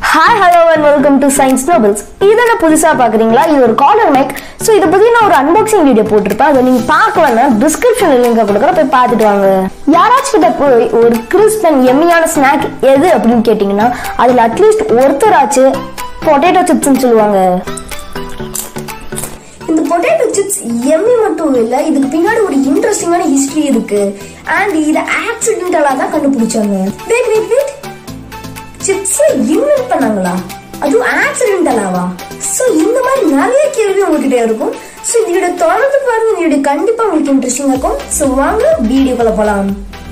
hi hello and welcome to science Nobels இதெல்லாம் புதுசா பாக்குறீங்களா இது ஒரு காலர் மைக் ஸோ இதை பத்தி நான் ஒரு அன்பாக்சிங் வீடியோ போட்டிருப்பேன் அதை நீங்க பார்க்கலன்னா டிஸ்கிரிப்ஷன்ல லிங்க் கொடுக்குறேன் போய் பார்த்துட்டு வாங்க யாராச்சும் கிட்ட போய் ஒரு கிறிஸ்ப் அண்ட் எம்மியான ஸ்நாக் எது அப்படின்னு கேட்டிங்கன்னா அதுல அட்லீஸ்ட் ஒருத்தராச்சு பொட்டேட்டோ சிப்ஸ்னு சொல்லுவாங்க இந்த பொட்டேட்டோ சிப்ஸ் எம்மி மட்டும் இல்ல இதுக்கு பின்னாடி ஒரு இன்ட்ரெஸ்டிங்கான ஹிஸ்டரி இருக்கு அண்ட் இத ஆக்சிடென்டலா தான் கண்டுபிடிச்சாங்க wait wait wait chips invent பண்ணாங்களா அதுவும் ஆக்சிடென்டலாவா சோ இந்த மாதிரி நிறைய கேள்வி உங்ககிட்ட இருக்கும் சோ இந்த வீடியோ தொடர்ந்து பாருங்க இந்த வீடியோ கண்டிப்பா உங்களுக்கு இன்ட்ரெஸ்டிங்கா இருக்கும் சோ வாங்க வீடியோக்குள்ள போலாம்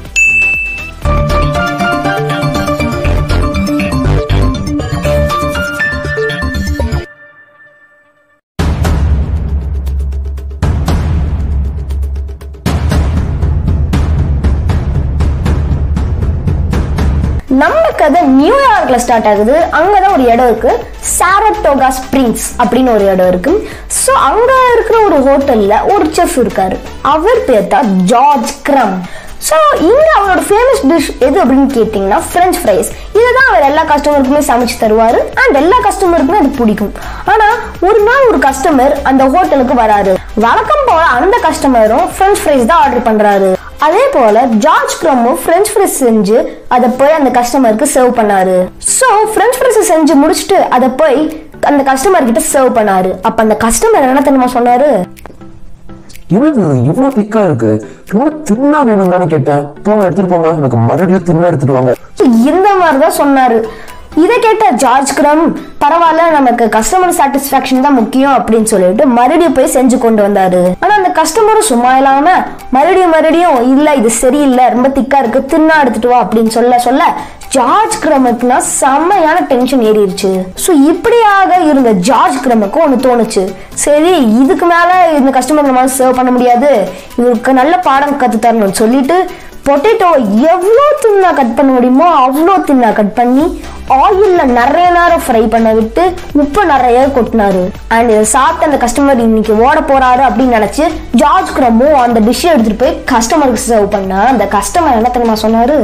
நம்ம கதை நியூயார்க்ல ஸ்டார்ட் ஆகுது அங்கதான் ஒரு இடம் இருக்கு சாரட்டோகா ஸ்ப்ரிங்ஸ் அப்படின்னு ஒரு இடம் இருக்கு சோ அங்க இருக்கிற ஒரு ஹோட்டல்ல ஒரு செஃப் இருக்காரு அவர் பேர் தான் ஜார்ஜ் கிரம் ஸோ இங்க அவரோட ஃபேமஸ் டிஷ் எது அப்படின்னு கேட்டிங்கன்னா ஃப்ரெஞ்ச் ஃப்ரைஸ் இதுதான் அவர் எல்லா கஸ்டமருக்குமே சமைச்சு தருவாரு அண்ட் எல்லா கஸ்டமருக்குமே அது பிடிக்கும் ஆனா ஒரு நாள் ஒரு கஸ்டமர் அந்த ஹோட்டலுக்கு வராரு வழக்கம் போல அந்த கஸ்டமரும் ஃப்ரெஞ்ச் ஃப்ரைஸ் தான் ஆர்டர் பண்றாரு அதே போல ஜார்ஜ் கிரமும் ஃப்ரெஞ்ச் ஃப்ரைஸ் செஞ்சு அதை போய் அந்த கஸ்டமருக்கு சர்வ் பண்ணாரு ஸோ ஃப்ரெஞ்ச் ஃப்ரைஸ் செஞ்சு முடிச்சுட்டு அதை போய் அந்த கஸ்டமர் கிட்ட சர்வ் பண்ணாரு அப்ப அந்த கஸ்டமர் என்ன தெரியுமா சொன்னாரு என்னது இவ்வளவு திக்கா இருக்கு ரொம்ப தின்னா வேணும் தானே கேட்டேன் போங்க எடுத்துட்டு போங்க எனக்கு மறுபடியும் தின்னா எடுத்துட்டு வாங்க இந்த மாதிரி தான் சொன்னாரு இதை கேட்ட ஜார்ஜ் கிரம் பரவாயில்ல நமக்கு கஸ்டமர் சாட்டிஸ்பாக்சன் தான் முக்கியம் அப்படின்னு சொல்லிட்டு மறுபடியும் போய் செஞ்சு கொண்டு வந்தாரு ஆனா அந்த கஸ்டமரும் சும்மா இல்லாம மறுபடியும் மறுபடியும் இல்ல இது சரியில்லை ரொம்ப திக்கா இருக்கு தின்னா எடுத்துட்டு வா அப்படின்னு சொல்ல சொல்ல ஜார்ஜ் கிரமுக்குனா செம்மையான டென்ஷன் ஏறிடுச்சு ஸோ இப்படியாக இருந்த ஜார்ஜ் கிரமுக்கு ஒன்று தோணுச்சு சரி இதுக்கு மேல இந்த கஸ்டமர் நம்மளால சர்வ் பண்ண முடியாது இவருக்கு நல்ல பாடம் கத்து தரணும்னு சொல்லிட்டு பொட்டேட்டோ எவ்வளோ தின்னா கட் பண்ண முடியுமோ அவ்வளோ தின்னா கட் பண்ணி ஆயில்ல நிறைய நேரம் ஃப்ரை பண்ண விட்டு உப்பு நிறைய கொட்டினாரு அண்ட் இதை சாப்பிட்டு அந்த கஸ்டமர் இன்னைக்கு ஓட போறாரு அப்படின்னு நினைச்சு ஜார்ஜ் கிரமும் அந்த டிஷ்ஷை எடுத்துட்டு போய் கஸ்டமருக்கு சர்வ் பண்ணா அந்த கஸ்டமர் என்ன தெரியுமா சொன்னாரு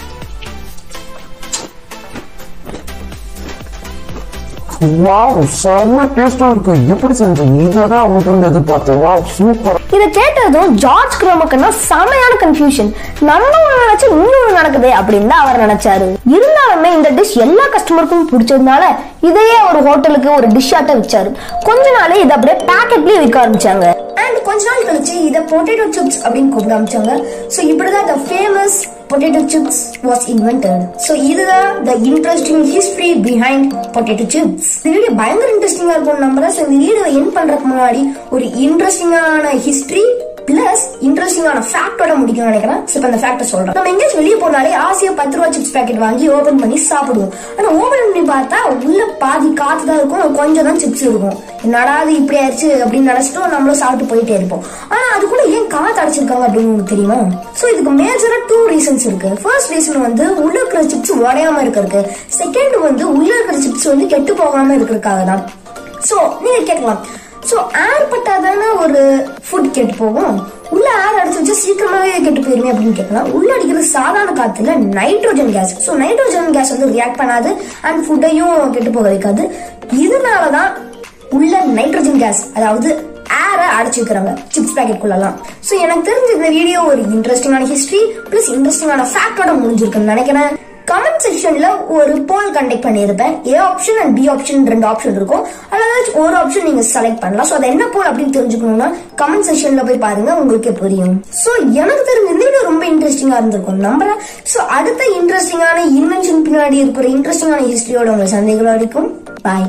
வாவ் செம்ம டேஸ்டா இருக்கு எப்படி செஞ்சீங்க இதான் அவங்க இருந்து எதிர்பார்த்தேன் வாவ் சூப்பர் இதை கேட்டதும் ஜார்ஜ் கிரோமுக்குன்னா செமையான கன்ஃபியூஷன் நம்ம ஒண்ணு நினைச்சு இன்னொன்று நடக்குதே அப்படின்னு தான் அவர் நினைச்சாரு இருந்தாலுமே இந்த டிஷ் எல்லா கஸ்டமருக்கும் பிடிச்சதுனால இதையே ஒரு ஹோட்டலுக்கு ஒரு டிஷ் ஆட்ட வச்சாரு கொஞ்ச நாளே இதை அப்படியே பேக்கெட்லயே விற்க ஆரம்பிச்சாங்க அண்ட் கொஞ்ச நாள் கழிச்சு இத பொட்டேட்டோ சிப்ஸ் அப்படின்னு கூப்பிட ஆரம்பிச்சாங்க சோ இப்படிதான் the famous potato chips was invented so இதுதான் the interesting history behind potato chips இந்த வீடியோ பயங்கர இன்ட்ரெஸ்டிங்கா இருக்கும் நம்புறேன் so இந்த வீடியோ என் பண்றதுக்கு முன்னாடி ஒரு இன்ட்ரெஸ்டிங்கான ஹிஸ்டரி பிளஸ் இன்ட்ரெஸ்டிங்கான ஃபேக்டோட முடிக்கணும்னு நினைக்கிறேன் So, இப்ப அந்த ஃபேக்ட சொல்றேன் நம்ம எங்கேயாச்சும் வெளியே போனாலே ஆசையா பத்து ரூபா சிப்ஸ் பாக்கெட் வாங்கி ஓபன் பண்ணி சாப்பிடுவோம் ஆனா ஓபன் பண்ணி பார்த்தா உள்ள பாதி காத்து தான் இருக்கும் கொஞ்சம் தான் சிப்ஸ் இருக்கும் என்னடா அது இப்படி ஆயிடுச்சு அப்படின்னு நினைச்சிட்டு நம்மளும் சாப்பிட்டு போயிட்டே இருப்போம் ஆனா அதுக்குள்ள ஏன் காத்து அடைச்சிருக்காங்க அப்படின்னு உங்களுக்கு தெரியுமா சோ இதுக்கு மேஜரா டூ ரீசன்ஸ் இருக்கு ஃபர்ஸ்ட் ரீசன் வந்து உள்ள இருக்கிற சிப்ஸ் உடையாம இருக்கிறதுக்கு செகண்ட் வந்து உள்ள இருக்கிற சிப்ஸ் வந்து கெட்டு போகாம இருக்கிறதுக்காக தான் சோ நீங்க கேட்கலாம் சோ ஏர் பட்டாதானே ஒரு ஃபுட் கெட்டு போகும் உள்ள ஏர் அடிச்சு வச்சா சீக்கிரமாவே கெட்டு போயிருமே அப்படின்னு கேட்கலாம் உள்ள அடிக்கிறது சாதாரண காத்துல nitrogen gas so nitrogen gas வந்து ரியாக்ட் பண்ணாது அண்ட் ஃபுட்டையும் கெட்டு போக வைக்காது இதனாலதான் உள்ள நைட்ரோஜன் கேஸ் அதாவது ஏரை அடைச்சு வைக்கிறாங்க சிப்ஸ் பேக்கெட் குள்ளலாம் சோ எனக்கு தெரிஞ்ச இந்த வீடியோ ஒரு இன்ட்ரெஸ்டிங்கான ஹிஸ்டரி பிளஸ் இன்ட்ரெஸ்டிங்கான ஃபேக்டோட முடிஞ்சிருக்குன்னு நினைக்கிறேன் கமெண்ட் செக்ஷன்ல ஒரு போல் கண்டக்ட் பண்ணியிருப்பேன் A option and B option ரெண்டு ஆப்ஷன் இருக்கும் அதாவது ஒரு ஆப்ஷன் நீங்க செலக்ட் பண்ணலாம் சோ அது என்ன போல் அப்படின்னு தெரிஞ்சுக்கணும்னா கமெண்ட் செக்ஷன்ல போய் பாருங்க உங்களுக்கு புரியும் சோ எனக்கு தெரிஞ்ச இந்த வீடியோ ரொம்ப இன்ட்ரெஸ்டிங்கா இருந்திருக்கும் நம்புறேன் சோ அடுத்த இன்ட்ரெஸ்டிங்கான இன்வென்ஷன் பின்னாடி இருக்கிற இன்ட்ரெஸ்டிங்கான ஹிஸ்டரியோட உங்களை சந்தைகள் வரைக்கும் பாய்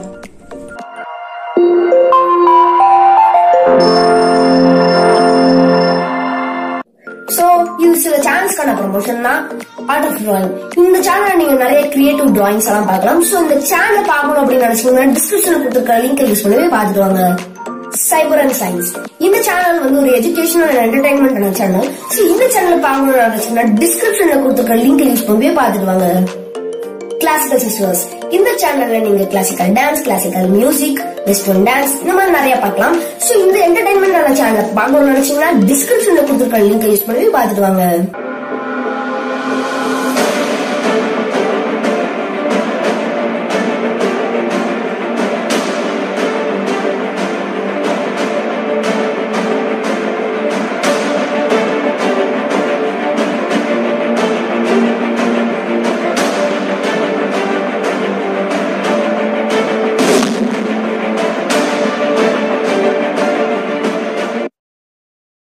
சோ இது சில சேனல்ஸ்க்கான ப்ரொமோஷன் தான் ஆர்ட் ஆஃப் டிராயிங் இந்த சேனல்ல நீங்க நிறைய கிரியேட்டிவ் டிராயிங்ஸ் எல்லாம் பார்க்கலாம் சோ இந்த சேனல் பார்க்கணும் அப்படின்னு நினைச்சீங்கன்னா டிஸ்கிரிப்ஷன்ல கொடுத்துருக்க லிங்க் யூஸ் பண்ணி பார்த்துட்டு வாங்க சைபர் அண்ட் சயின்ஸ் இந்த சேனல் வந்து ஒரு educational and entertainment channel so இந்த சேனல் பார்க்கணும்னு நினைச்சீங்கன்னா டிஸ்கிரிப்ஷன்ல கொடுத்துருக்க லிங்க் யூஸ் பண்ணி பார்த்துட்டு வாங்க கிளாசிக்கல் சிஸ்டர்ஸ் இந்த சேனல்ல நீங்க classical dance classical music western dance இந்த மாதிரி நிறைய பார்க்கலாம் சோ இந்த என்டர்டைன்மெண்ட் சேனல் பார்க்கணும்னு நினைச்சீங்கன்னா டிஸ்கிரிப்ஷன்ல கொடுத்துருக்க லிங்க் யூஸ் பண்ணி பார்த்துட்டு வாங்க